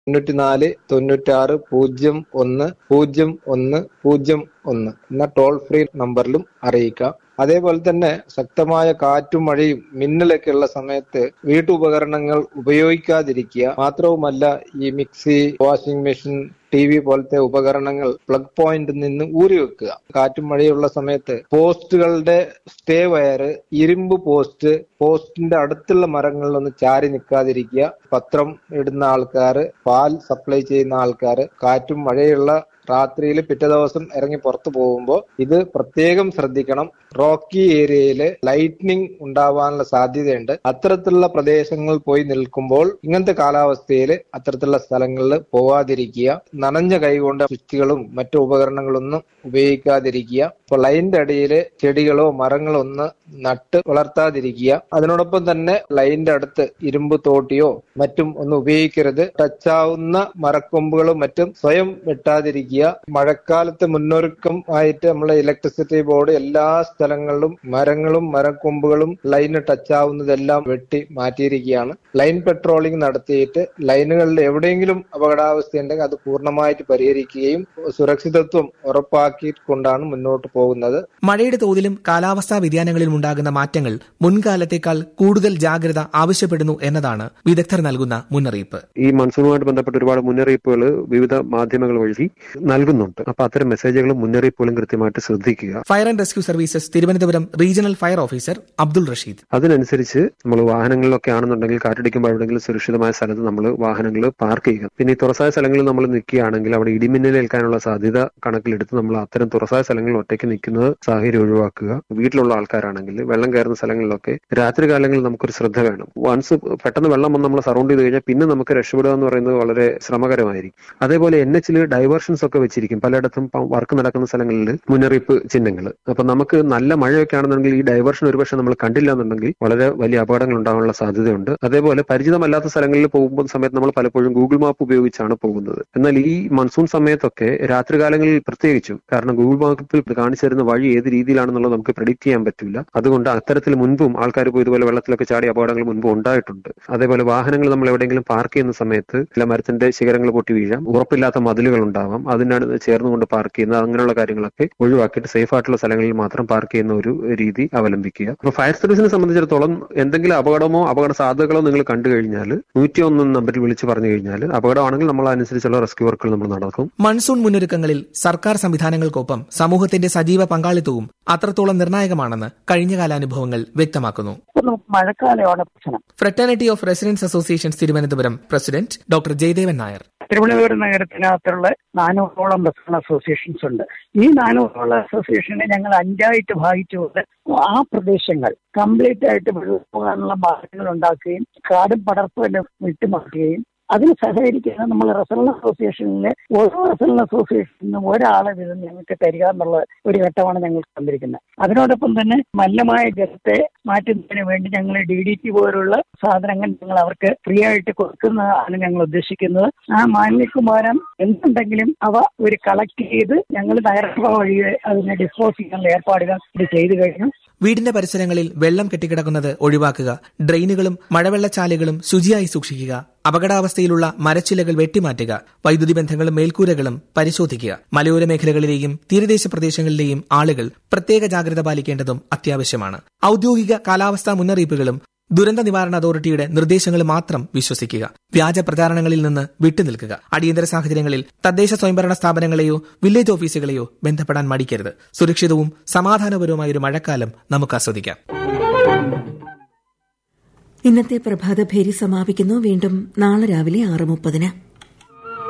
തൊണ്ണൂറ്റിനാല് തൊണ്ണൂറ്റാറ് പൂജ്യം ഒന്ന് പൂജ്യം ഒന്ന് പൂജ്യം ഒന്ന് എന്ന ടോൾ ഫ്രീ നമ്പറിലും അറിയിക്കാം അതേപോലെ തന്നെ ശക്തമായ കാറ്റും മഴയും മിന്നലൊക്കെ ഉള്ള സമയത്ത് വീട്ടുപകരണങ്ങൾ ഉപയോഗിക്കാതിരിക്കുക മാത്രവുമല്ല ഈ mixie washing machine T V പോലത്തെ ഉപകരണങ്ങൾ പ്ലഗ് പോയിന്റിൽ നിന്ന് ഊരി വെക്കുക കാറ്റും മഴയുള്ള സമയത്ത് പോസ്റ്റുകളുടെ സ്റ്റേ വയർ ഇരുമ്പ് പോസ്റ്റ് പോസ്റ്റിന്റെ അടുത്തുള്ള മരങ്ങളിലൊന്നും ചാരി നിൽക്കാതിരിക്കുക പത്രം ഇടുന്ന ആൾക്കാർ പാൽ സപ്ലൈ ചെയ്യുന്ന ആൾക്കാർ കാറ്റും മഴയുള്ള രാത്രിയിൽ പിറ്റേ ദിവസം ഇറങ്ങി പുറത്തു പോകുമ്പോൾ ഇത് പ്രത്യേകം ശ്രദ്ധിക്കണം റോക്കി ഏരിയയിൽ ലൈറ്റ്നിങ് ഉണ്ടാവാനുള്ള സാധ്യതയുണ്ട് അത്തരത്തിലുള്ള പ്രദേശങ്ങളിൽ പോയി നിൽക്കുമ്പോൾ ഇങ്ങനത്തെ കാലാവസ്ഥയിൽ അത്തരത്തിലുള്ള സ്ഥലങ്ങളിൽ പോവാതിരിക്കുക നനഞ്ഞ കൈകൊണ്ട് സ്വിച്ചുകളും മറ്റു ഉപകരണങ്ങളൊന്നും ഉപയോഗിക്കാതിരിക്കുക അപ്പോൾ ലൈനിന്റെ അടിയിൽ ചെടികളോ മരങ്ങളോ ഒന്ന് നട്ട് വളർത്താതിരിക്കുക അതിനോടൊപ്പം തന്നെ ലൈനിന്റെ അടുത്ത് ഇരുമ്പ് തോട്ടിയോ മറ്റും ഒന്നും ഉപയോഗിക്കരുത് ടച്ചാവുന്ന മരക്കൊമ്പുകളും മറ്റും സ്വയം വെട്ടാതിരിക്കുക മഴക്കാലത്തെ മുന്നൊരുക്കം ആയിട്ട് നമ്മളെ ഇലക്ട്രിസിറ്റി ബോർഡ് എല്ലാ സ്ഥലങ്ങളിലും മരങ്ങളും മരക്കൊമ്പുകളും ലൈന് ടച്ചാവുന്നതെല്ലാം വെട്ടി മാറ്റിയിരിക്കുകയാണ് ലൈൻ പെട്രോളിംഗ് നടത്തിയിട്ട് ലൈനുകളിൽ എവിടെയെങ്കിലും അപകടാവസ്ഥ ഉണ്ടെങ്കിൽ അത് പൂർണ്ണമായിട്ട് പരിഹരിക്കുകയും സുരക്ഷിതത്വം ഉറപ്പാക്കിക്കൊണ്ടാണ് മുന്നോട്ട് പോകുന്നത് മഴയുടെ തോതിലും കാലാവസ്ഥാ വ്യതിയാനങ്ങളിലും ഉണ്ടാകുന്ന മാറ്റങ്ങൾ മുൻകാലത്തേക്കാൾ കൂടുതൽ ജാഗ്രത ആവശ്യപ്പെടുന്നു എന്നതാണ് വിദഗ്ധർ നൽകുന്ന മുന്നറിയിപ്പ് ഈ മൺസൂണുമായിട്ട് ബന്ധപ്പെട്ട ഒരുപാട് മുന്നറിയിപ്പുകൾ വിവിധ മാധ്യമങ്ങൾ വഴി നൽകുന്നുണ്ട് അപ്പൊ അത്തരം മെസ്സേജുകളും മുന്നറിയിപ്പുകളും കൃത്യമായിട്ട് ശ്രദ്ധിക്കുക fire and rescue services Thiruvananthapuram regional fire officer Abdul Rasheed അതിനനുസരിച്ച് നമ്മൾ വാഹനങ്ങളിലൊക്കെ ആണെന്നുണ്ടെങ്കിൽ കാറ്റടിക്കുമ്പോൾ എവിടെയെങ്കിലും സുരക്ഷിതമായ സ്ഥലത്ത് നമ്മൾ വാഹനങ്ങൾ പാർക്ക് ചെയ്യുക പിന്നെ ഈ തുറസായ സ്ഥലങ്ങളിൽ നമ്മൾ നിൽക്കുകയാണെങ്കിൽ അവിടെ ഇടിമിന്നലേൽക്കാനുള്ള സാധ്യത കണക്കിലെടുത്ത് നമ്മൾ അത്തരം തുറസായ സ്ഥലങ്ങളിൽ ഒറ്റയ്ക്ക് നിൽക്കുന്നത് സാഹചര്യം ഒഴിവാക്കുക വീട്ടിലുള്ള ആൾക്കാരാണെങ്കിൽ വെള്ളം കയറുന്ന സ്ഥലങ്ങളിലൊക്കെ രാത്രി കാലങ്ങളിൽ നമുക്കൊരു ശ്രദ്ധ വേണം വൺസ് പെട്ടെന്ന് വെള്ളം വന്ന് നമ്മളെ സറൗണ്ട് ചെയ്ത് കഴിഞ്ഞാൽ പിന്നെ നമുക്ക് രക്ഷപ്പെടുക എന്ന് പറയുന്നത് വളരെ ശ്രമകരമായിരിക്കും അതേപോലെ എൻ എച്ചിൽ ഡൈവേർഷൻസ് ഒക്കെ വെച്ചിരിക്കും പലയിടത്തും വർക്ക് നടക്കുന്ന സ്ഥലങ്ങളിൽ മുന്നറിയിപ്പ് ചിഹ്നങ്ങൾ അപ്പൊ നമുക്ക് നല്ല മഴയൊക്കെ ആണെന്നുണ്ടെങ്കിൽ ഈ ഡൈവേർഷൻ ഒരുപക്ഷെ നമ്മൾ കണ്ടില്ല എന്നുണ്ടെങ്കിൽ വളരെ വലിയ അപകടങ്ങൾ ഉണ്ടാകാനുള്ള സാധ്യതയുണ്ട് അതേപോലെ പരിചിതമല്ലാത്ത സ്ഥലങ്ങളിൽ പോകുമ്പോൾ സമയത്ത് നമ്മൾ പലപ്പോഴും ഗൂഗിൾ മാപ്പ് ഉപയോഗിച്ചാണ് പോകുന്നത് എന്നാൽ ഈ മൺസൂൺ സമയത്തൊക്കെ രാത്രികാലങ്ങളിൽ പ്രത്യേകിച്ചും കാരണം ഗൂഗിൾ മാപ്പിൽ കാണിച്ചു തരുന്ന വഴി ഏത് രീതിയിലാണെന്നുള്ളത് നമുക്ക് പ്രെഡിക്റ്റ് ചെയ്യാൻ പറ്റില്ല അതുകൊണ്ട് അത്തരത്തിൽ മുൻപും ആൾക്കാർ പോയി ഇതുപോലെ വെള്ളത്തിലൊക്കെ ചാടി അപകടങ്ങൾ മുൻപ് ഉണ്ടായിട്ടുണ്ട് അതേപോലെ വാഹനങ്ങൾ നമ്മൾ എവിടെയെങ്കിലും പാർക്ക് ചെയ്യുന്ന സമയത്ത് ചില മരത്തിന്റെ ശിഖരങ്ങൾ പൊട്ടി വീഴാം ഉറപ്പില്ലാത്ത മതിലുകൾ ഉണ്ടാവാം അതിനാണ് ചേർന്നുകൊണ്ട് പാർക്ക് ചെയ്യുന്നത് അങ്ങനെയുള്ള കാര്യങ്ങളൊക്കെ ഒഴിവാക്കിയിട്ട് സേഫ് ആയിട്ടുള്ള സ്ഥലങ്ങളിൽ മാത്രം പാർക്ക് ചെയ്യുന്ന ഒരു രീതി അവലംബിക്കുക അപ്പൊ ഫയർ സർവീസിനെ സംബന്ധിച്ചിടത്തോളം എന്തെങ്കിലും അപകടമോ അപകട സാധ്യതകളോ നിങ്ങൾ കണ്ടു കഴിഞ്ഞാൽ നൂറ്റി ഒന്ന് നമ്പറിൽ വിളിച്ച് പറഞ്ഞു കഴിഞ്ഞാൽ അപകടമാണെങ്കിൽ നമ്മൾ അനുസരിച്ചുള്ള റെസ്ക്യൂ വർക്കുകൾ നമ്മൾ നടക്കും മൺസൂൺ മുന്നൊരുക്കങ്ങളിൽ സർക്കാർ സംവിധാനങ്ങൾക്കൊപ്പം സമൂഹത്തിന്റെ സജീവ പങ്കാളിത്തവും അത്രത്തോളം നിർണായകമാണെന്ന് കഴിഞ്ഞ കാലാനുഭവങ്ങൾ വ്യക്തമാക്കുന്നു നമുക്ക് മഴക്കാലമാണ് പ്രശ്നം fraternity of residence associations Thiruvananthapuram president doctor Jayadevan Nair Thiruvananthapuram നഗരത്തിനകത്തുള്ള നാനൂറോളം റെസ്റ്റോറന്റ് അസോസിയേഷൻസ് ഉണ്ട് ഈ നാനൂറോളം അസോസിയേഷനെ ഞങ്ങൾ അഞ്ചായിട്ട് ഭാഗിച്ചുകൊണ്ട് ആ പ്രദേശങ്ങൾ കംപ്ലീറ്റ് ആയിട്ട് വെള്ളം പോകാനുള്ള മാർഗങ്ങൾ ഉണ്ടാക്കുകയും കാടും പടർപ്പും വിട്ടുമാറ്റുകയും അതിന് സഹകരിക്കുന്ന നമ്മൾ റെസലൻ അസോസിയേഷനിലെ ഓരോ റെസലൻ അസോസിയേഷനിലും ഒരാളെ വീതം ഞങ്ങൾക്ക് തരിക എന്നുള്ള ഒരു ഘട്ടമാണ് ഞങ്ങൾ തന്നിരിക്കുന്നത് അതിനോടൊപ്പം തന്നെ മലിനമായ ജലത്തെ മാറ്റുന്നതിന് വേണ്ടി ഞങ്ങൾ ഡി ഡി ടി പോലുള്ള സാധനങ്ങൾ ഞങ്ങൾ അവർക്ക് ഫ്രീ ആയിട്ട് കൊടുക്കുന്നതാണ് ഞങ്ങൾ ഉദ്ദേശിക്കുന്നത് ആ മാലിന്യക്കുമാരം എന്തുണ്ടെങ്കിലും അവ ഒരു കളക്ട് ചെയ്ത് ഞങ്ങൾ നഗരസഭ വഴി അതിനെ ഡിസ്പോസ് ചെയ്യാനുള്ള ഏർപ്പാടുകൾ ഇത് ചെയ്തു കഴിഞ്ഞു വീടിന്റെ പരിസരങ്ങളിൽ വെള്ളം കെട്ടിക്കിടക്കുന്നത് ഒഴിവാക്കുക ഡ്രെയിനുകളും മഴവെള്ളച്ചാലുകളും ശുചിയായി സൂക്ഷിക്കുക അപകടാവസ്ഥയിലുള്ള മരച്ചിലകൾ വെട്ടിമാറ്റുക വൈദ്യുതി ബന്ധങ്ങളും മേൽക്കൂരകളും പരിശോധിക്കുക മലയോര മേഖലകളിലെയും തീരദേശ പ്രദേശങ്ങളിലെയും ആളുകൾ പ്രത്യേക ജാഗ്രത പാലിക്കേണ്ടതും അത്യാവശ്യമാണ് ഔദ്യോഗിക കാലാവസ്ഥാ മുന്നറിയിപ്പുകളും ദുരന്ത നിവാരണ അതോറിറ്റിയുടെ നിർദ്ദേശങ്ങൾ മാത്രം വിശ്വസിക്കുക വ്യാജ പ്രചാരണങ്ങളിൽ നിന്ന് വിട്ടുനിൽക്കുക അടിയന്തര സാഹചര്യങ്ങളിൽ തദ്ദേശ സ്വയംഭരണ സ്ഥാപനങ്ങളെയോ വില്ലേജ് ഓഫീസുകളെയോ ബന്ധപ്പെടാൻ മടിക്കരുത് സുരക്ഷിതവും സമാധാനപരവുമായ ഒരു മഴക്കാലം നമുക്ക് ആസ്വദിക്കാം ഇന്നത്തെ പ്രഭാതഭേരി സമാപിക്കുന്നു വീണ്ടും നാളെ രാവിലെ ആറ് മുപ്പതിന്